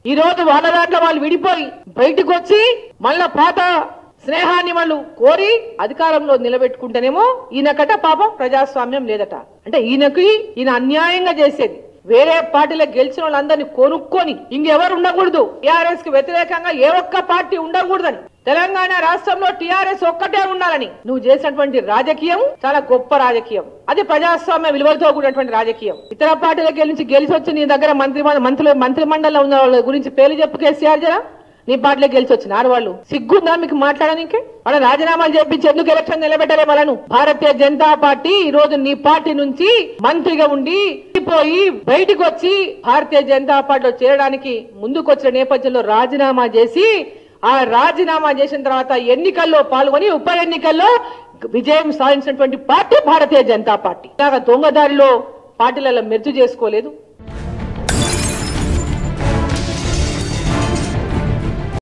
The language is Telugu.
ఈ రోజు వాళ్ళ దాంట్లో వాళ్ళు విడిపోయి బయటకు వచ్చి మళ్ళా పాత స్నేహాన్ని వాళ్ళు కోరి అధికారంలో నిలబెట్టుకుంటేనేమో ఈయనకట పాపం ప్రజాస్వామ్యం లేదట అంటే ఈయనకి ఈయన అన్యాయంగా చేసేది వేరే పార్టీలో గెలిచిన వాళ్ళందరినీ కొనుక్కొని ఇంకెవరు ఉండకూడదు టీఆర్ఎస్ కి వ్యతిరేకంగా ఏ ఒక్క పార్టీ ఉండకూడదని తెలంగాణ రాష్ట్రంలో టీఆర్ఎస్ ఒక్కటే ఉండాలని నువ్వు చేసినటువంటి రాజకీయం చాలా గొప్ప రాజకీయం అది ప్రజాస్వామ్య విలువలతో కూడినటువంటి రాజకీయం ఇతర పార్టీలకు గెలిచి గెలిచి వచ్చి నీ దగ్గర మంత్రి మంత్రులు మంత్రి మండలిలో ఉన్న వాళ్ళ గురించి పేరు చెప్పు కేసీఆర్ జరా నీ పార్టీలో గెలిచి వచ్చినారు వాళ్ళు సిగ్గుందా మీకు మాట్లాడడానికి వాళ్ళ రాజీనామాలు చేపించి ఎందుకు ఎలక్షన్ నిలబెట్టలే వాళ్ళను భారతీయ జనతా పార్టీ ఈ రోజు నీ పార్టీ నుంచి మంత్రిగా ఉండి పోయి బయటకు వచ్చి భారతీయ జనతా పార్టీలో చేరడానికి ముందుకు వచ్చిన నేపథ్యంలో రాజీనామా చేసి ఆ రాజీనామా చేసిన తర్వాత ఎన్నికల్లో పాల్గొని ఉప ఎన్నికల్లో విజయం సాధించినటువంటి పార్టీ భారతీయ జనతా పార్టీ ఇలాగ దొంగదారిలో పార్టీలలో మెర్జు చేసుకోలేదు